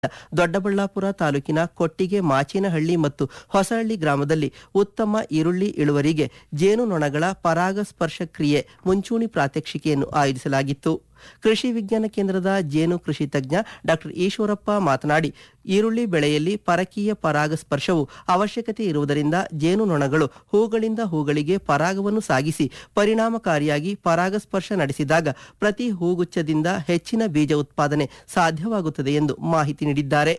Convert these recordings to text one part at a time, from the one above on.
ದೊಡ್ಡಬಳ್ಳಾಪುರ ತಾಲೂಕಿನ ಕೊಟ್ಟಿಗೆ ಮಾಚೇನಹಳ್ಳಿ ಮತ್ತು ಹೊಸಹಳ್ಳಿ ಗ್ರಾಮದಲ್ಲಿ ಉತ್ತಮ ಈರುಳ್ಳಿ ಇಳುವರಿಗೆ ಜೇನುನೊಣಗಳ ಪರಾಗಸ್ಪರ್ಶ ಕ್ರಿಯೆ ಮುಂಚೂಣಿ ಪ್ರಾತ್ಯಕ್ಷಿಕೆಯನ್ನು ಆಯೋಜಿಸಲಾಗಿತ್ತು ಕೃಷಿ ವಿಜ್ಞಾನ ಕೇಂದ್ರದ ಜೇನು ಕೃಷಿ ತಜ್ಞ ಡಾಕ್ಟರ್ ಈಶ್ವರಪ್ಪ ಮಾತನಾಡಿ ಈರುಳ್ಳಿ ಬೆಳೆಯಲ್ಲಿ ಪರಕೀಯ ಪರಾಗಸ್ಪರ್ಶವು ಅವಶ್ಯಕತೆ ಇರುವುದರಿಂದ ಜೇನುನೊಣಗಳು ಹೂಗಳಿಂದ ಹೂಗಳಿಗೆ ಪರಾಗವನ್ನು ಸಾಗಿಸಿ ಪರಿಣಾಮಕಾರಿಯಾಗಿ ಪರಾಗಸ್ಪರ್ಶ ನಡೆಸಿದಾಗ ಪ್ರತಿ ಹೂಗುಚ್ಛದಿಂದ ಹೆಚ್ಚಿನ ಬೀಜ ಉತ್ಪಾದನೆ ಸಾಧ್ಯವಾಗುತ್ತದೆ ಎಂದು ಮಾಹಿತಿ ನೀಡಿದ್ದಾರೆ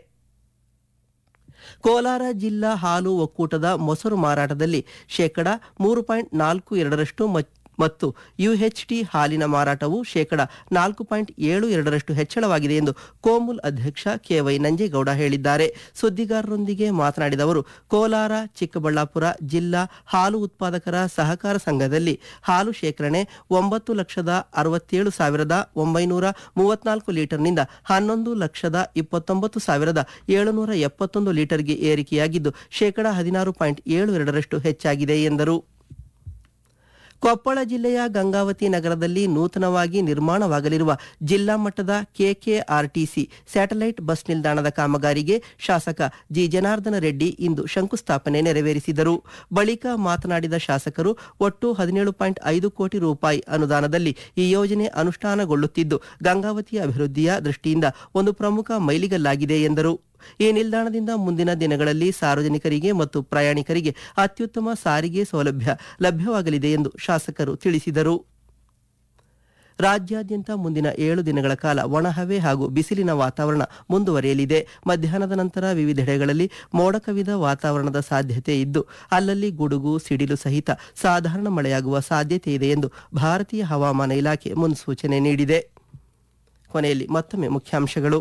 ಕೋಲಾರ ಜಿಲ್ಲಾ ಹಾಲು ಒಕ್ಕೂಟದ ಮೊಸರು ಮಾರಾಟದಲ್ಲಿ ಶೇಕಡ ಮೂರು ಪಾಯಿಂಟ್ ನಾಲ್ಕು ಎರಡರಷ್ಟು ಮಚ್- ಮತ್ತು ಯುಎಚ್ಟಿ ಹಾಲಿನ ಮಾರಾಟವು ಶೇಕಡ ನಾಲ್ಕು ಪಾಯಿಂಟ್ ಏಳು ಎರಡರಷ್ಟು ಹೆಚ್ಚಳವಾಗಿದೆ ಎಂದು ಕೋಮುಲ್ ಅಧ್ಯಕ್ಷ ಕೆವೈ ನಂಜೇಗೌಡ ಹೇಳಿದ್ದಾರೆ ಸುದ್ದಿಗಾರರೊಂದಿಗೆ ಮಾತನಾಡಿದ ಅವರು ಕೋಲಾರ ಚಿಕ್ಕಬಳ್ಳಾಪುರ ಜಿಲ್ಲಾ ಹಾಲು ಉತ್ಪಾದಕರ ಸಹಕಾರ ಸಂಘದಲ್ಲಿ ಹಾಲು ಶೇಖರಣೆ ಒಂಬತ್ತು ಲಕ್ಷದ ಅರವತ್ತೇಳು ಸಾವಿರದ ಒಂಬೈನೂರ ಮೂವತ್ನಾಲ್ಕು ಲೀಟರ್ನಿಂದ ಹನ್ನೊಂದು ಲಕ್ಷದ ಇಪ್ಪತ್ತೊಂಬತ್ತು ಸಾವಿರದ ಏಳುನೂರ ಎಪ್ಪತ್ತೊಂದು ಲೀಟರ್ಗೆ ಏರಿಕೆಯಾಗಿದ್ದು ಶೇಕಡ ಹದಿನಾರು ಪಾಯಿಂಟ್ ಏಳು ಎರಡರಷ್ಟು ಹೆಚ್ಚಾಗಿದೆ ಎಂದರು ಕೊಪ್ಪಳ ಜಿಲ್ಲೆಯ ಗಂಗಾವತಿ ನಗರದಲ್ಲಿ ನೂತನವಾಗಿ ನಿರ್ಮಾಣವಾಗಲಿರುವ ಜಿಲ್ಲಾ ಮಟ್ಟದ ಕೆಕೆಆರ್ಟಿಸಿ ಸ್ಯಾಟಲೈಟ್ ಬಸ್ ನಿಲ್ದಾಣದ ಕಾಮಗಾರಿಗೆ ಶಾಸಕ ಜಿ ಜನಾರ್ದನ ರೆಡ್ಡಿ ಇಂದು ಶಂಕುಸ್ಥಾಪನೆ ನೆರವೇರಿಸಿದರು ಬಳಿಕ ಮಾತನಾಡಿದ ಶಾಸಕರು ಒಟ್ಟು ಹದಿನೇಳು ಪಾಯಿಂಟ್ ಐದು ಕೋಟಿ ರೂಪಾಯಿ ಅನುದಾನದಲ್ಲಿ ಈ ಯೋಜನೆ ಅನುಷ್ಠಾನಗೊಳ್ಳುತ್ತಿದ್ದು ಗಂಗಾವತಿಯ ಅಭಿವೃದ್ಧಿಯ ದೃಷ್ಟಿಯಿಂದ ಒಂದು ಪ್ರಮುಖ ಮೈಲಿಗಲ್ಲಾಗಿದೆ ಎಂದರು ಈ ನಿಲ್ದಾಣದಿಂದ ಮುಂದಿನ ದಿನಗಳಲ್ಲಿ ಸಾರ್ವಜನಿಕರಿಗೆ ಮತ್ತು ಪ್ರಯಾಣಿಕರಿಗೆ ಅತ್ಯುತ್ತಮ ಸಾರಿಗೆ ಸೌಲಭ್ಯ ಲಭ್ಯವಾಗಲಿದೆ ಎಂದು ಶಾಸಕರು ತಿಳಿಸಿದರು ರಾಜ್ಯಾದ್ಯಂತ ಮುಂದಿನ ಏಳು ದಿನಗಳ ಕಾಲ ಒಣಹವೆ ಹಾಗೂ ಬಿಸಿಲಿನ ವಾತಾವರಣ ಮುಂದುವರಿಯಲಿದೆ ಮಧ್ಯಾಹ್ನದ ನಂತರ ವಿವಿಧೆಡೆಗಳಲ್ಲಿ ಮೋಡ ಕವಿದ ವಾತಾವರಣದ ಸಾಧ್ಯತೆ ಇದ್ದು ಅಲ್ಲಲ್ಲಿ ಗುಡುಗು ಸಿಡಿಲು ಸಹಿತ ಸಾಧಾರಣ ಮಳೆಯಾಗುವ ಸಾಧ್ಯತೆ ಇದೆ ಎಂದು ಭಾರತೀಯ ಹವಾಮಾನ ಇಲಾಖೆ ಮುನ್ಸೂಚನೆ ನೀಡಿದೆ ಕೊನೆಯಲ್ಲಿ ಮತ್ತೊಮ್ಮೆ ಮುಖ್ಯಾಂಶಗಳು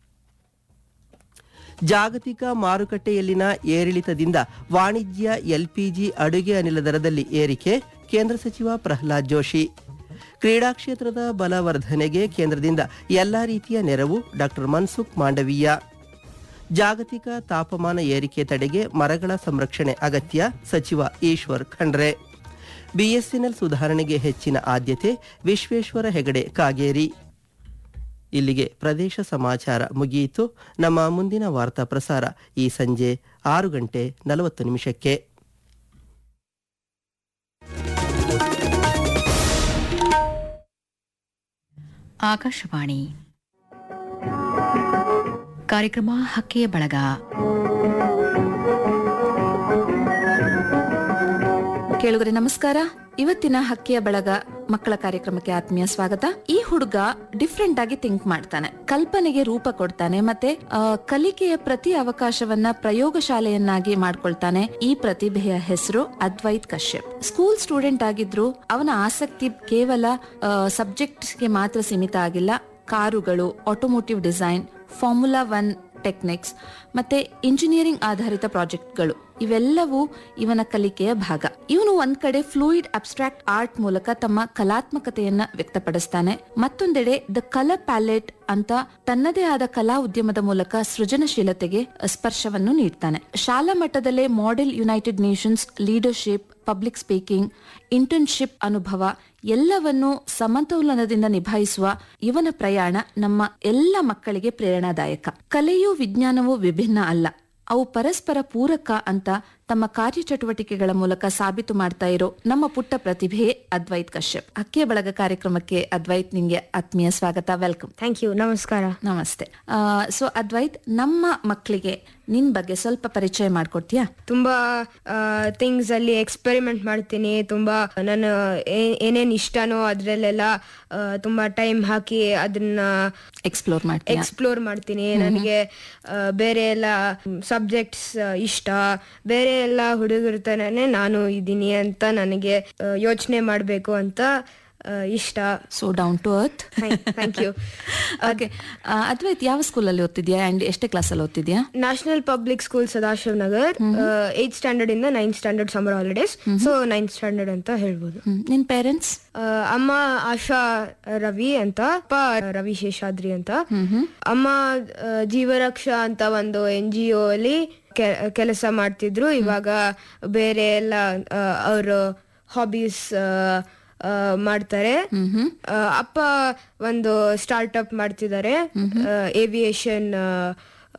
ಜಾಗತಿಕ ಮಾರುಕಟ್ಟೆಯಲ್ಲಿನ ಏರಿಳಿತದಿಂದ ವಾಣಿಜ್ಯ ಎಲ್ಪಿಜಿ ಅಡುಗೆ ಅನಿಲ ದರದಲ್ಲಿ ಏರಿಕೆ ಕೇಂದ್ರ ಸಚಿವ ಪ್ರಹ್ಲಾದ್ ಜೋಶಿ ಕ್ರೀಡಾ ಕ್ಷೇತ್ರದ ಬಲವರ್ಧನೆಗೆ ಕೇಂದ್ರದಿಂದ ಎಲ್ಲಾ ರೀತಿಯ ನೆರವು ಡಾಕ್ಟರ್ ಮನ್ಸುಖ್ ಮಾಂಡವೀಯ ಜಾಗತಿಕ ತಾಪಮಾನ ಏರಿಕೆ ತಡೆಗೆ ಮರಗಳ ಸಂರಕ್ಷಣೆ ಅಗತ್ಯ ಸಚಿವ ಈಶ್ವರ್ ಖಂಡ್ರೆ ಬಿಎಸ್ಎನ್ಎಲ್ ಸುಧಾರಣೆಗೆ ಹೆಚ್ಚಿನ ಆದ್ಯತೆ ವಿಶ್ವೇಶ್ವರ ಹೆಗಡೆ ಕಾಗೇರಿ ಇಲ್ಲಿಗೆ ಪ್ರದೇಶ ಸಮಾಚಾರ ಮುಗಿಯಿತು ನಮ್ಮ ಮುಂದಿನ ವಾರ್ತಾ ಪ್ರಸಾರ ಈ ಸಂಜೆ ಆರು ಗಂಟೆ ನಲವತ್ತು ನಿಮಿಷಕ್ಕೆ ಆಕಾಶವಾಣಿ ಕಾರ್ಯಕ್ರಮ ಹಕ್ಕೆಯ ಬಳಗ ಕೇಳುಗರೆ ನಮಸ್ಕಾರ ಇವತ್ತಿನ ಹಕ್ಕಿಯ ಬಳಗ ಮಕ್ಕಳ ಕಾರ್ಯಕ್ರಮಕ್ಕೆ ಆತ್ಮೀಯ ಸ್ವಾಗತ ಈ ಹುಡುಗ ಡಿಫ್ರೆಂಟ್ ಆಗಿ ಥಿಂಕ್ ಮಾಡ್ತಾನೆ ಕಲ್ಪನೆಗೆ ರೂಪ ಕೊಡ್ತಾನೆ ಮತ್ತೆ ಆ, ಕಲಿಕೆಯ ಪ್ರತಿ ಅವಕಾಶವನ್ನ ಪ್ರಯೋಗಶಾಲೆಯನ್ನಾಗಿ ಮಾಡ್ಕೊಳ್ತಾನೆ ಈ ಪ್ರತಿಭೆಯ ಹೆಸರು ಅದ್ವೈತ್ ಕಶ್ಯಪ್ ಸ್ಕೂಲ್ ಸ್ಟೂಡೆಂಟ್ ಆಗಿದ್ರು ಅವನ ಆಸಕ್ತಿ ಕೇವಲ ಸಬ್ಜೆಕ್ಟ್ಸ್ಗೆ ಮಾತ್ರ ಸೀಮಿತ ಆಗಿಲ್ಲ ಕಾರುಗಳು automotive design formula one techniques ಮತ್ತೆ ಇಂಜಿನಿಯರಿಂಗ್ ಆಧಾರಿತ ಪ್ರಾಜೆಕ್ಟ್ಗಳು ಇವೆಲ್ಲವೂ ಇವನ ಕಲಿಕೆಯ ಭಾಗ ಇವನು ಒಂದ್ ಕಡೆ ಫ್ಲೂಯಿಡ್ ಅಬ್ಸ್ಟ್ರಾಕ್ಟ್ ಆರ್ಟ್ ಮೂಲಕ ತಮ್ಮ ಕಲಾತ್ಮಕತೆಯನ್ನ ವ್ಯಕ್ತಪಡಿಸ್ತಾನೆ ಮತ್ತೊಂದೆಡೆ ದ ಕಲರ್ ಪ್ಯಾಲೆಟ್ ಅಂತ ತನ್ನದೇ ಆದ ಕಲಾ ಉದ್ಯಮದ ಮೂಲಕ ಸೃಜನಶೀಲತೆಗೆ ಸ್ಪರ್ಶವನ್ನು ನೀಡ್ತಾನೆ ಶಾಲಾ ಮಟ್ಟದಲ್ಲೇ model United Nations leadership public speaking internship ಅನುಭವ ಎಲ್ಲವನ್ನು ಸಮತೋಲನದಿಂದ ನಿಭಾಯಿಸುವ ಇವನ ಪ್ರಯಾಣ ನಮ್ಮ ಎಲ್ಲ ಮಕ್ಕಳಿಗೆ ಪ್ರೇರಣಾದಾಯಕ ಕಲೆಯೂ ವಿಜ್ಞಾನವೂ ವಿಭಿನ್ನ ಅಲ್ಲ ಅವು ಪರಸ್ಪರ ಪೂರಕ ಅಂತ ತಮ್ಮ ಕಾರ್ಯಚಟುವಟಿಕೆಗಳ ಮೂಲಕ ಸಾಬೀತು ಮಾಡ್ತಾ ಇರೋ ನಮ್ಮ ಪುಟ್ಟ ಪ್ರತಿಭೆಯೇ ಅದ್ವೈತ್ ಕಶ್ಯಪ್ ಅಕ್ಕಿಯ ಬಳಗ ಕಾರ್ಯಕ್ರಮಕ್ಕೆ ಅದ್ವೈತ್ ನಿಂಗೆ ಆತ್ಮೀಯ ಸ್ವಾಗತ ವೆಲ್ಕಮ್ ಥ್ಯಾಂಕ್ ಯು ನಮಸ್ಕಾರ ನಮಸ್ತೆ ಸೊ ಅದ್ವೈತ್ ನಮ್ಮ ಮಕ್ಕಳಿಗೆ ನಿನ್ ಬಗ್ಗೆ ಸ್ವಲ್ಪ ಪರಿಚಯ ಮಾಡ್ಕೊಡ್ತೀಯಾ ತುಂಬಾ ಥಿಂಗ್ಸ್ ಅಲ್ಲಿ ಎಕ್ಸ್ಪೆರಿಮೆಂಟ್ ಮಾಡ್ತೀನಿ ತುಂಬಾ ನಾನು ಏ- ಏನೇನ್ ಇಷ್ಟನೋ ಅದ್ರಲ್ಲೆಲ್ಲ ಆ, ತುಂಬಾ ಟೈಮ್ ಹಾಕಿ ಅದನ್ನ ಎಕ್ಸ್ಪ್ಲೋರ್ ಮಾಡ್ತೀಯಾ ಎಕ್ಸ್ಪ್ಲೋರ್ ಮಾಡ್ತೀನಿ ನನಗೆ ಆ, ಬೇರೆ ಎಲ್ಲ ಸಬ್ಜೆಕ್ಟ್ಸ್ ಇಷ್ಟ ಬೇರೆ ಎಲ್ಲ ಹುಡುಗರ ತರನೇ ನಾನು ಇದ್ದೀನಿ ಅಂತ ನನಗೆ ಯೋಚನೆ ಮಾಡಬೇಕು ಅಂತ ಆ, ಇಷ್ಟ so down to earth thank you okay Advait ಯಾವ ಸ್ಕೂಲಲ್ಲಿ ಓದ್ತಿದ್ಯಾ ಅಂಡ್ ಎಷ್ಟೇ ಕ್ಲಾಸಲ್ಲಿ ಓದ್ತಿದ್ಯಾ national public school Sadashiv Nagar eighth standard ಇಂದ ninth standard summer holidays so ninth standard ಅಂತ ಹೇಳ್ಬೋದು ಹ್ಮ್. ನಿನ್ ಪೇರೆಂಟ್ಸ್ ಆ, ಅಮ್ಮ ಆಶಾ ರವಿ ಅಂತ ಅಪ್ಪ ರವಿ ಶೇಷಾದ್ರಿ ಅಂತ ಅಮ್ಮ ಆ, ಜೀವರಕ್ಷಾ ಅಂತ ಒಂದು ಎನ್ ಜಿ ಒ ಅಲ್ಲಿ ಕೆ- ಕೆಲಸ ಮಾಡ್ತಿದ್ರು ಇವಾಗ ಬೇರೆ ಎಲ್ಲ ಅವರು ಹಾಬೀಸ್ ಮಾಡ್ತಾರೆ ಆ, ಅಪ್ಪ ಒಂದು ಸ್ಟಾರ್ಟ್ ಅಪ್ ಮಾಡ್ತಿದ್ದಾರೆ ಏವಿಯೇಷನ್